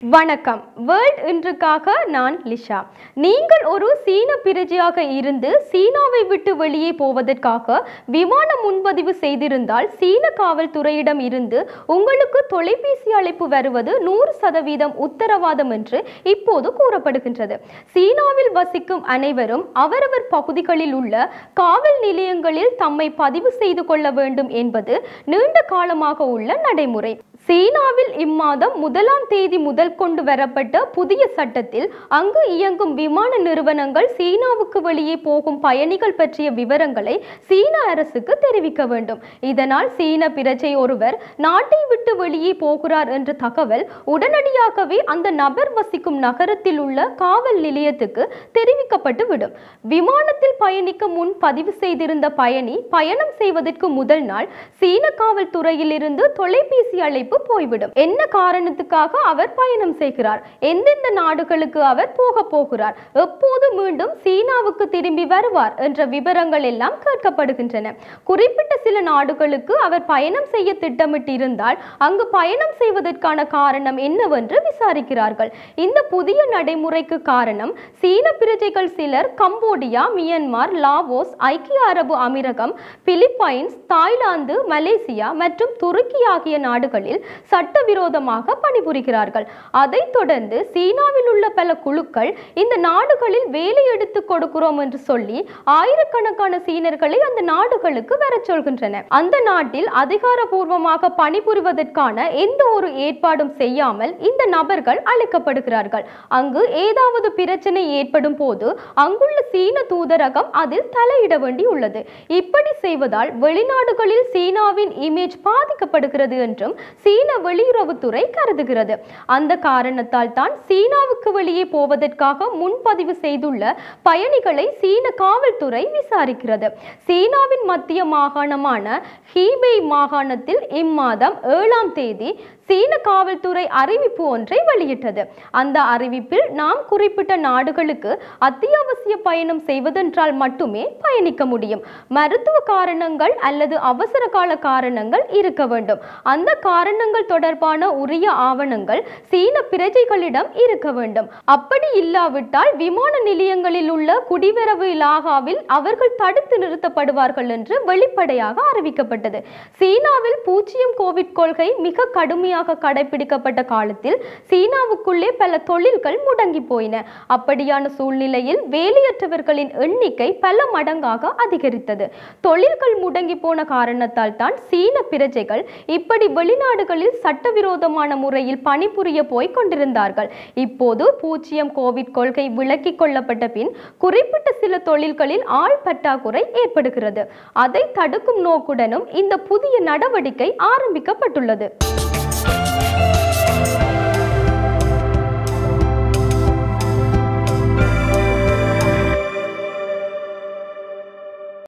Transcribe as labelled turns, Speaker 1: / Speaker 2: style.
Speaker 1: வணக்கம் வேர்ல்ட் இன்றுக்காக நான் லிஷா நீங்கள் ஒரு சீன பிரஜையாக இருந்து சீனாவை விட்டு வெளியே போவதற்காக விமான முன்பதிவு செய்திருந்தால் சீன காவல்துறையிடம் இருந்து உங்களுக்கு தொலைபேசி அழைப்பு வருவது நூறு சதவீதம் உத்தரவாதம் என்று இப்போது கூறப்படுகின்றது சீனாவில் வசிக்கும் அனைவரும் அவரவர் பகுதிகளில் உள்ள காவல் நிலையங்களில் தம்மை பதிவு செய்து கொள்ள வேண்டும் என்பது நீண்ட காலமாக உள்ள நடைமுறை சீனாவில் இம்மாதம் முதலாம் தேதி முதல் கொண்டு வரப்பட்ட புதிய சட்டத்தில் அங்கு இயங்கும் விமான நிறுவனங்கள் சீனாவுக்கு வெளியே போகும் பயணிகள் பற்றிய விவரங்களை சீன அரசுக்கு தெரிவிக்க வேண்டும் இதனால் சீன பிரஜை ஒருவர் நாட்டை விட்டு வெளியே போகிறார் என்ற தகவல் உடனடியாகவே அந்த நபர் வசிக்கும் நகரத்தில் உள்ள காவல் நிலையத்துக்கு தெரிவிக்கப்பட்டு விடும் விமானத்தில் பயணிக்க முன் பதிவு செய்திருந்த பயணி பயணம் செய்வதற்கு முதல் நாள் சீன காவல்துறையில் இருந்து தொலைபேசி அழைப்பு போய்விடும் என்ன காரணத்துக்காக அவர் பயணம் செய்கிறார் எந்தெந்த நாடுகளுக்கு அவர் போக போகிறார் எப்போது மீண்டும் சீனாவுக்கு திரும்பி வருவார் என்ற விவரங்கள் எல்லாம் கேட்கப்படுகின்றன குறிப்பிட்ட சில நாடுகளுக்கு அவர் பயணம் செய்ய திட்டமிட்டிருந்தால் அங்கு பயணம் செய்வதற்கான காரணம் என்னவென்று விசாரிக்கிறார்கள் இந்த புதிய நடைமுறைக்கு காரணம் சீன பிரஜைகள் சிலர் கம்போடியா மியன்மார் லாவோஸ் ஐக்கிய அரபு அமீரகம் பிலிப்பைன்ஸ் தாய்லாந்து மலேசியா மற்றும் துருக்கி ஆகிய நாடுகளில் சட்டவிரோதமாக பணிபுரிகிறார்கள் அதைத் தொடர்ந்து சீனாவில் உள்ள பல குழுக்கள் இந்த நாடுகளில் வேலை எடுத்து கொடுக்கிறோம் என்று சொல்லி ஆயிரக்கணக்கான சீனர்களை அந்த நாடுகளுக்கு வரச் சொல்கின்றன அந்த நாட்டில் அதிகாரபூர்வமாக பணிபுரிவதற்கான எந்த ஒரு ஏற்பாடும் செய்யாமல் இந்த நபர்கள் அழைக்கப்படுகிறார்கள் அங்கு ஏதாவது பிரச்சனை ஏற்படும் போது அங்குள்ள சீன தூதரகம் அதில் தலையிட வேண்டியுள்ளது இப்படி செய்வதால் வெளிநாடுகளில் சீனாவின் இமேஜ் பாதிக்கப்படுகிறது என்றும் சீன வெளியுறவுத்துறை கருதுகிறது அந்த காரணத்தால் தான் சீனாவுக்கு வெளியே போவதற்காக முன்பதிவு செய்துள்ள பயணிகளை சீன காவல்துறை விசாரிக்கிறது சீனாவின் மத்திய மாகாணமான ஹீபெய் மாகாணத்தில் இம்மாதம் ஏழாம் தேதி சீன காவல்துறை அறிவிப்பு ஒன்றை வெளியிட்டது அந்த அறிவிப்பில் நாம் குறிப்பிட்ட நாடுகளுக்கு அத்தியாவசிய பயணம் செய்வதென்றால் மட்டுமே பயணிக்க முடியும் மருத்துவ காரணங்கள் அல்லது அவசர கால காரணங்கள் இருக்க வேண்டும் அந்த காரணங்கள் தொடர்பான உரிய ஆவணங்கள் சீன பிரஜைகளிடம் இருக்க வேண்டும் அப்படி இல்லாவிட்டால் விமான நிலையங்களில் உள்ள குடிவரவு இலாகாவில் அவர்கள் தடுத்து நிறுத்தப்படுவார்கள் என்று வெளிப்படையாக அறிவிக்கப்பட்டது சீனாவில் பூஜ்ஜியம் கோவிட் கொள்கை மிக கடுமையாக கடைபிடிக்கப்பட்ட காலத்தில் சீனாவுக்குள்ளே பல தொழில்கள் முடங்கி போயின அப்படியான சூழ்நிலையில் வேலையற்றவர்களின் எண்ணிக்கை பல மடங்காக அதிகரித்தது தொழில்கள் முடங்கி போன காரணத்தால் தான் சீன பிரஜைகள் இப்படி வெளிநாடுகளில் சட்டவிரோதமான முறையில் பணிபுரிய போய் கொண்டிருந்தார்கள் இப்போது பூஜ்ஜியம் கோவிட் கொள்கை விலக்கிக் கொள்ளப்பட்ட பின் குறிப்பிட்ட சில தொழில்களில் ஆள் பற்றாக்குறை ஏற்படுகிறது அதை தடுக்கும் நோக்குடனும் இந்த புதிய நடவடிக்கை ஆரம்பிக்கப்பட்டுள்ளது